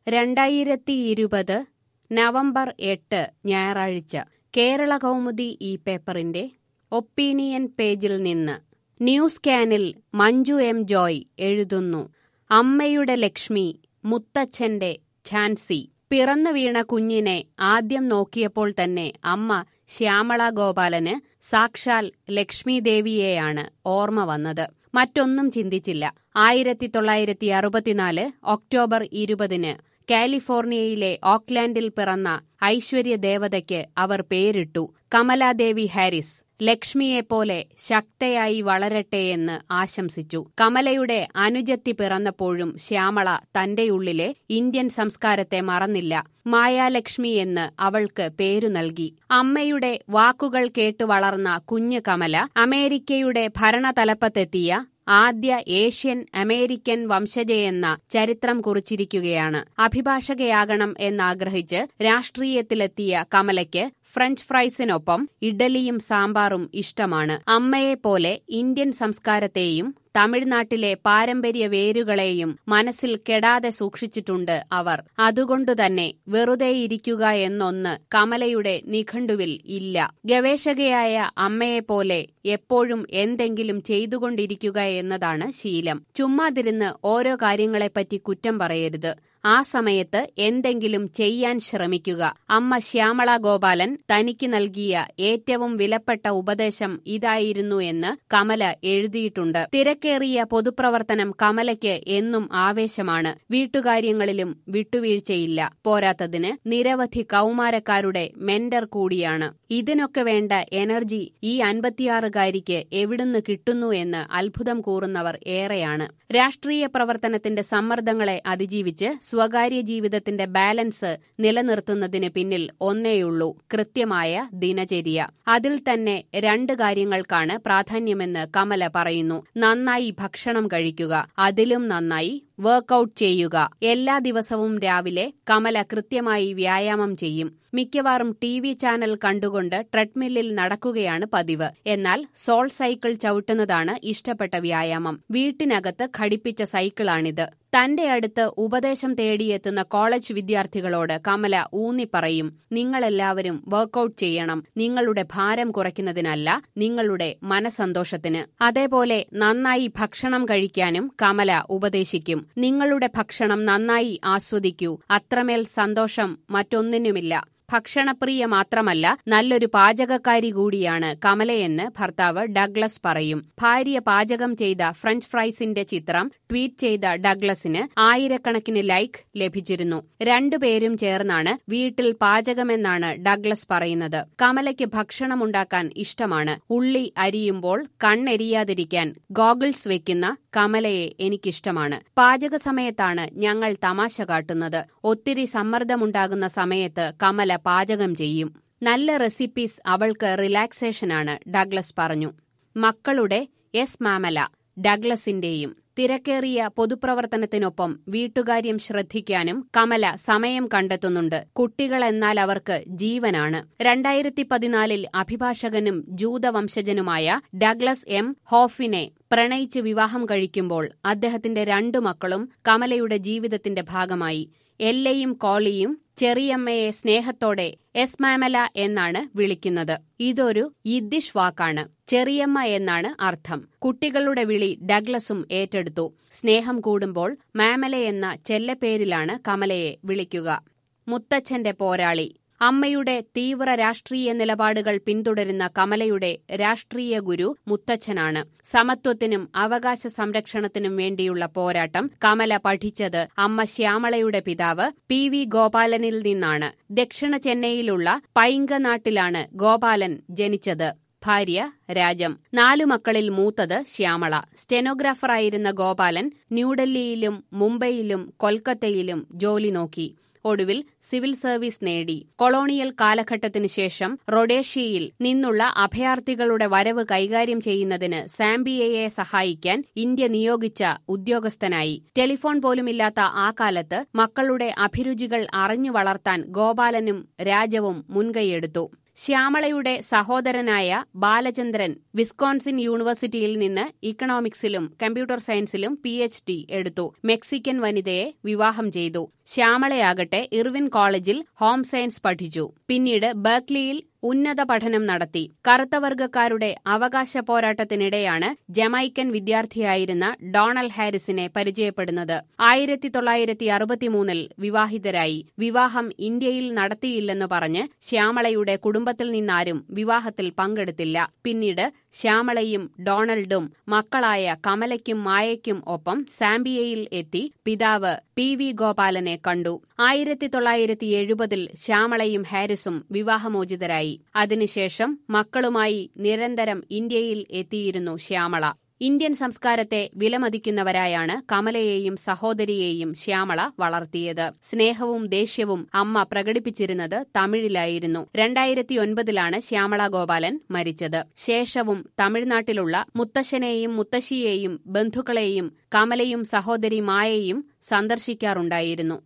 രണ്ടായിരത്തി ഇരുപത് നവംബർ എട്ട് ഞായറാഴ്ച കേരള കൗമുദി ഈ പേപ്പറിന്റെ ഒപ്പീനിയൻ പേജിൽ നിന്ന് ന്യൂസ് കാനിൽ മഞ്ജു എം ജോയ് എഴുതുന്നു അമ്മയുടെ ലക്ഷ്മി മുത്തച്ഛന്റെ ഝാൻസി പിറന്നു വീണ കുഞ്ഞിനെ ആദ്യം നോക്കിയപ്പോൾ തന്നെ അമ്മ ശ്യാമള ഗോപാലന് സാക്ഷാൽ ലക്ഷ്മി ദേവിയെയാണ് ഓർമ്മ വന്നത് മറ്റൊന്നും ചിന്തിച്ചില്ല ആയിരത്തി തൊള്ളായിരത്തി അറുപത്തിനാല് ഒക്ടോബർ ഇരുപതിന് കാലിഫോർണിയയിലെ ഓക്ലാൻഡിൽ പിറന്ന ഐശ്വര്യ ദേവതയ്ക്ക് അവർ പേരിട്ടു കമലാദേവി ഹാരിസ് ലക്ഷ്മിയെപ്പോലെ ശക്തയായി വളരട്ടെയെന്ന് ആശംസിച്ചു കമലയുടെ അനുജത്തി പിറന്നപ്പോഴും ശ്യാമള തന്റെയുള്ളിലെ ഇന്ത്യൻ സംസ്കാരത്തെ മറന്നില്ല മായാലക്ഷ്മി എന്ന് അവൾക്ക് പേരു നൽകി അമ്മയുടെ വാക്കുകൾ കേട്ടു വളർന്ന കുഞ്ഞു കമല അമേരിക്കയുടെ ഭരണതലപ്പത്തെത്തിയ ആദ്യ ഏഷ്യൻ അമേരിക്കൻ വംശജയെന്ന ചരിത്രം കുറിച്ചിരിക്കുകയാണ് അഭിഭാഷകയാകണം എന്നാഗ്രഹിച്ച് രാഷ്ട്രീയത്തിലെത്തിയ കമലയ്ക്ക് ഫ്രഞ്ച് ഫ്രൈസിനൊപ്പം ഇഡലിയും സാമ്പാറും ഇഷ്ടമാണ് അമ്മയെപ്പോലെ ഇന്ത്യൻ സംസ്കാരത്തെയും തമിഴ്നാട്ടിലെ പാരമ്പര്യ വേരുകളെയും മനസ്സിൽ കെടാതെ സൂക്ഷിച്ചിട്ടുണ്ട് അവർ അതുകൊണ്ടുതന്നെ വെറുതെയിരിക്കുക എന്നൊന്ന് കമലയുടെ നിഘണ്ടുവിൽ ഇല്ല ഗവേഷകയായ അമ്മയെപ്പോലെ എപ്പോഴും എന്തെങ്കിലും ചെയ്തുകൊണ്ടിരിക്കുക എന്നതാണ് ശീലം ചുമ്മാതിരുന്ന് ഓരോ കാര്യങ്ങളെപ്പറ്റി കുറ്റം പറയരുത് ആ സമയത്ത് എന്തെങ്കിലും ചെയ്യാൻ ശ്രമിക്കുക അമ്മ ശ്യാമള ഗോപാലൻ തനിക്ക് നൽകിയ ഏറ്റവും വിലപ്പെട്ട ഉപദേശം ഇതായിരുന്നു എന്ന് കമല എഴുതിയിട്ടുണ്ട് തിരക്കേറിയ പൊതുപ്രവർത്തനം കമലയ്ക്ക് എന്നും ആവേശമാണ് വീട്ടുകാര്യങ്ങളിലും വിട്ടുവീഴ്ചയില്ല പോരാത്തതിന് നിരവധി കൗമാരക്കാരുടെ മെന്റർ കൂടിയാണ് ഇതിനൊക്കെ വേണ്ട എനർജി ഈ അൻപത്തിയാറുകാരിക്ക് എവിടുന്ന് കിട്ടുന്നു എന്ന് അത്ഭുതം കൂറുന്നവർ ഏറെയാണ് രാഷ്ട്രീയ പ്രവർത്തനത്തിന്റെ സമ്മർദ്ദങ്ങളെ അതിജീവിച്ച് സ്വകാര്യ ജീവിതത്തിന്റെ ബാലൻസ് നിലനിർത്തുന്നതിന് പിന്നിൽ ഒന്നേയുള്ളൂ കൃത്യമായ ദിനചര്യ അതിൽ തന്നെ രണ്ട് കാര്യങ്ങൾക്കാണ് പ്രാധാന്യമെന്ന് കമല പറയുന്നു നന്നായി ഭക്ഷണം കഴിക്കുക അതിലും നന്നായി വർക്കൌട്ട് ചെയ്യുക എല്ലാ ദിവസവും രാവിലെ കമല കൃത്യമായി വ്യായാമം ചെയ്യും മിക്കവാറും ടി വി ചാനൽ കണ്ടുകൊണ്ട് ട്രെഡ്മില്ലിൽ നടക്കുകയാണ് പതിവ് എന്നാൽ സോൾ സൈക്കിൾ ചവിട്ടുന്നതാണ് ഇഷ്ടപ്പെട്ട വ്യായാമം വീട്ടിനകത്ത് ഘടിപ്പിച്ച സൈക്കിളാണിത് തന്റെ അടുത്ത് ഉപദേശം തേടിയെത്തുന്ന കോളേജ് വിദ്യാർത്ഥികളോട് കമല ഊന്നി പറയും നിങ്ങളെല്ലാവരും വർക്കൌട്ട് ചെയ്യണം നിങ്ങളുടെ ഭാരം കുറയ്ക്കുന്നതിനല്ല നിങ്ങളുടെ മനസന്തോഷത്തിന് അതേപോലെ നന്നായി ഭക്ഷണം കഴിക്കാനും കമല ഉപദേശിക്കും നിങ്ങളുടെ ഭക്ഷണം നന്നായി ആസ്വദിക്കൂ അത്രമേൽ സന്തോഷം മറ്റൊന്നിനുമില്ല ഭക്ഷണപ്രിയ മാത്രമല്ല നല്ലൊരു പാചകക്കാരി കൂടിയാണ് കമലയെന്ന് ഭർത്താവ് ഡഗ്ലസ് പറയും ഭാര്യ പാചകം ചെയ്ത ഫ്രഞ്ച് ഫ്രൈസിന്റെ ചിത്രം ട്വീറ്റ് ചെയ്ത ഡഗ്ലസിന് ആയിരക്കണക്കിന് ലൈക്ക് ലഭിച്ചിരുന്നു രണ്ടുപേരും ചേർന്നാണ് വീട്ടിൽ പാചകമെന്നാണ് ഡഗ്ലസ് പറയുന്നത് കമലയ്ക്ക് ഭക്ഷണമുണ്ടാക്കാൻ ഇഷ്ടമാണ് ഉള്ളി അരിയുമ്പോൾ കണ്ണെരിയാതിരിക്കാൻ ഗോഗിൾസ് വെക്കുന്ന കമലയെ എനിക്കിഷ്ടമാണ് പാചക സമയത്താണ് ഞങ്ങൾ തമാശ കാട്ടുന്നത് ഒത്തിരി സമ്മർദ്ദമുണ്ടാകുന്ന സമയത്ത് കമല പാചകം ചെയ്യും നല്ല റെസിപ്പീസ് അവൾക്ക് റിലാക്സേഷനാണ് ഡഗ്ലസ് പറഞ്ഞു മക്കളുടെ എസ് മാമല ഡഗ്ലസിന്റെയും തിരക്കേറിയ പൊതുപ്രവർത്തനത്തിനൊപ്പം വീട്ടുകാര്യം ശ്രദ്ധിക്കാനും കമല സമയം കണ്ടെത്തുന്നുണ്ട് കുട്ടികൾ എന്നാൽ അവർക്ക് ജീവനാണ് രണ്ടായിരത്തി പതിനാലിൽ അഭിഭാഷകനും ജൂതവംശജനുമായ ഡഗ്ലസ് എം ഹോഫിനെ പ്രണയിച്ച് വിവാഹം കഴിക്കുമ്പോൾ അദ്ദേഹത്തിന്റെ രണ്ടു മക്കളും കമലയുടെ ജീവിതത്തിന്റെ ഭാഗമായി എല്ലയും കോളിയും ചെറിയമ്മയെ സ്നേഹത്തോടെ എസ്മാമല എന്നാണ് വിളിക്കുന്നത് ഇതൊരു യിദ്ദിഷ് വാക്കാണ് ചെറിയമ്മ എന്നാണ് അർത്ഥം കുട്ടികളുടെ വിളി ഡഗ്ലസും ഏറ്റെടുത്തു സ്നേഹം കൂടുമ്പോൾ മാമല എന്ന ചെല്ലപ്പേരിലാണ് കമലയെ വിളിക്കുക മുത്തച്ഛന്റെ പോരാളി അമ്മയുടെ തീവ്ര രാഷ്ട്രീയ നിലപാടുകൾ പിന്തുടരുന്ന കമലയുടെ രാഷ്ട്രീയ ഗുരു മുത്തച്ഛനാണ് സമത്വത്തിനും അവകാശ സംരക്ഷണത്തിനും വേണ്ടിയുള്ള പോരാട്ടം കമല പഠിച്ചത് അമ്മ ശ്യാമളയുടെ പിതാവ് പി വി ഗോപാലനിൽ നിന്നാണ് ദക്ഷിണ ചെന്നൈയിലുള്ള പൈങ്കനാട്ടിലാണ് ഗോപാലൻ ജനിച്ചത് ഭാര്യ രാജം നാലു മക്കളിൽ മൂത്തത് ശ്യാമള സ്റ്റെനോഗ്രാഫറായിരുന്ന ഗോപാലൻ ന്യൂഡൽഹിയിലും മുംബൈയിലും കൊൽക്കത്തയിലും ജോലി നോക്കി ഒടുവിൽ സിവിൽ സർവീസ് നേടി കൊളോണിയൽ കാലഘട്ടത്തിനു ശേഷം റൊഡേഷ്യയിൽ നിന്നുള്ള അഭയാർത്ഥികളുടെ വരവ് കൈകാര്യം ചെയ്യുന്നതിന് സാംബിയയെ സഹായിക്കാൻ ഇന്ത്യ നിയോഗിച്ച ഉദ്യോഗസ്ഥനായി ടെലിഫോൺ പോലുമില്ലാത്ത ആ കാലത്ത് മക്കളുടെ അഭിരുചികൾ അറിഞ്ഞു വളർത്താൻ ഗോപാലനും രാജവും മുൻകൈയെടുത്തു ശ്യാമളയുടെ സഹോദരനായ ബാലചന്ദ്രൻ വിസ്കോൺസിൻ യൂണിവേഴ്സിറ്റിയിൽ നിന്ന് ഇക്കണോമിക്സിലും കമ്പ്യൂട്ടർ സയൻസിലും പി എച്ച് ഡി എടുത്തു മെക്സിക്കൻ വനിതയെ വിവാഹം ചെയ്തു ശ്യാമളയാകട്ടെ ഇർവിൻ കോളേജിൽ ഹോം സയൻസ് പഠിച്ചു പിന്നീട് ബർക്ലിയിൽ ഉന്നത പഠനം നടത്തി കറുത്തവർഗക്കാരുടെ അവകാശ പോരാട്ടത്തിനിടെയാണ് ജമൈക്കൻ വിദ്യാർത്ഥിയായിരുന്ന ഡൊണൽ ഹാരിസിനെ പരിചയപ്പെടുന്നത് ആയിരത്തി തൊള്ളായിരത്തി അറുപത്തിമൂന്നിൽ വിവാഹിതരായി വിവാഹം ഇന്ത്യയിൽ നടത്തിയില്ലെന്ന് പറഞ്ഞ് ശ്യാമളയുടെ കുടുംബത്തിൽ നിന്നാരും വിവാഹത്തിൽ പങ്കെടുത്തില്ല പിന്നീട് ശ്യാമളയും ഡൊണൽഡും മക്കളായ കമലയ്ക്കും മായയ്ക്കും ഒപ്പം സാംബിയയിൽ എത്തി പിതാവ് പി വി ഗോപാലനെ കണ്ടു ആയിരത്തി തൊള്ളായിരത്തി എഴുപതിൽ ശ്യാമളയും ഹാരിസും വിവാഹമോചിതരായി അതിനുശേഷം മക്കളുമായി നിരന്തരം ഇന്ത്യയിൽ എത്തിയിരുന്നു ശ്യാമള ഇന്ത്യൻ സംസ്കാരത്തെ വിലമതിക്കുന്നവരായാണ് കമലയെയും സഹോദരിയെയും ശ്യാമള വളർത്തിയത് സ്നേഹവും ദേഷ്യവും അമ്മ പ്രകടിപ്പിച്ചിരുന്നത് തമിഴിലായിരുന്നു രണ്ടായിരത്തി ഒൻപതിലാണ് ശ്യാമള ഗോപാലൻ മരിച്ചത് ശേഷവും തമിഴ്നാട്ടിലുള്ള മുത്തശ്ശനെയും മുത്തശ്ശിയെയും ബന്ധുക്കളെയും കമലയും സഹോദരി മായയും സന്ദർശിക്കാറുണ്ടായിരുന്നു